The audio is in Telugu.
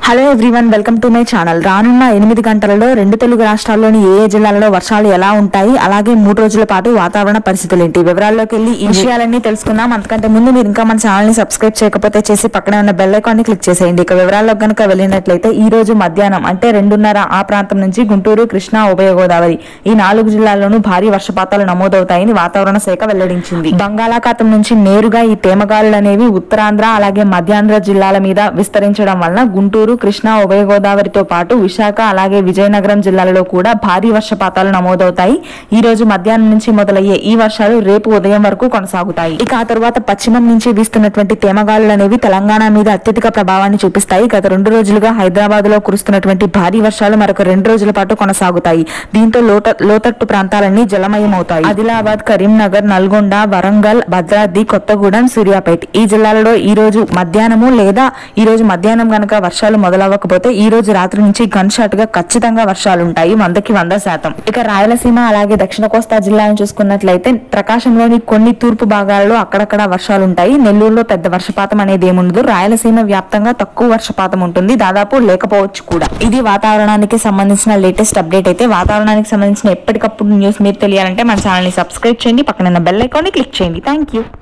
hello everyone welcome to my channel రానున్న ఎనిమిది గంటలలో రెండు తెలుగు రాష్ట్రాల్లోని ఏ ఏ జిల్లాలలో వర్షాలు ఎలా ఉంటాయి అలాగే మూడు రోజుల పాటు వాతావరణ పరిస్థితులు ఏంటి వివరాల్లోకి వెళ్ళి ఈ విషయాలన్నీ తెలుసుకుందాం అంతకంటే ముందు మీరు ఇంకా మన ఛానల్ ని సబ్స్క్రైబ్ చేయకపోతే చేసి పక్కనే ఉన్న బెల్ ఐకాన్ ని క్లిక్ చేసేయండి ఇక వివరాల్లో కనుక వెళ్ళినట్లయితే ఈ రోజు మధ్యాహ్నం అంటే రెండున్నర ఆ ప్రాంతం నుంచి గుంటూరు కృష్ణా ఉభయ గోదావరి ఈ నాలుగు జిల్లాల్లోనూ భారీ వర్షపాతాలు నమోదవుతాయని వాతావరణ శాఖ వెల్లడించింది బంగాళాఖాతం నుంచి నేరుగా ఈ తేమగాలులు అనేవి ఉత్తరాంధ్ర అలాగే మధ్యాంధ్ర జిల్లాల మీద విస్తరించడం వలన గుంటూరు కృష్ణా ఉభయ గోదావరితో పాటు విశాఖ అలాగే విజయనగరం జిల్లాలలో కూడా భారీ వర్షపాతాలు నమోదవుతాయి ఈ రోజు మధ్యాహ్నం నుంచి మొదలయ్యే ఈ వర్షాలు రేపు ఉదయం వరకు కొనసాగుతాయి ఇక ఆ తరువాత పశ్చిమం నుంచి వీస్తున్నటువంటి తేమగాలులు అనేవి తెలంగాణ మీద అత్యధిక ప్రభావాన్ని చూపిస్తాయి గత రెండు రోజులుగా హైదరాబాద్ లో కురుస్తున్నటువంటి భారీ వర్షాలు మరొక రెండు రోజుల పాటు కొనసాగుతాయి దీంతో లోట లోతట్టు ప్రాంతాలన్నీ జలమయమవుతాయి ఆదిలాబాద్ కరీంనగర్ నల్గొండ వరంగల్ భద్రాద్రి కొత్తగూడెం సూర్యాపేట ఈ జిల్లాలలో ఈ రోజు మధ్యాహ్నము లేదా ఈ రోజు మధ్యాహ్నం గనక వర్షాలు మొదలవ్వకపోతే ఈ రోజు రాత్రి నుంచి గన్ షాట్ గా ఖచ్చితంగా వర్షాలు ఉంటాయి వందకి వంద శాతం ఇక రాయలసీమ అలాగే దక్షిణ కోస్తా జిల్లాను చూసుకున్నట్లయితే ప్రకాశంలోని కొన్ని తూర్పు భాగాలలో అక్కడక్కడ వర్షాలు ఉంటాయి నెల్లూరులో పెద్ద వర్షపాతం అనేది ఏముండదు రాయలసీమ వ్యాప్తంగా తక్కువ వర్షపాతం ఉంటుంది దాదాపు లేకపోవచ్చు కూడా ఇది వాతావరణానికి సంబంధించిన లేటెస్ట్ అప్డేట్ అయితే వాతావరణానికి సంబంధించిన ఎప్పటికప్పుడు న్యూస్ మీరు తెలియాలంటే మన ఛానల్ ని సబ్స్క్రైబ్ చేయండి పక్కన బెల్ ఐకాన్ ని క్లిక్ చేయండి థ్యాంక్ యూ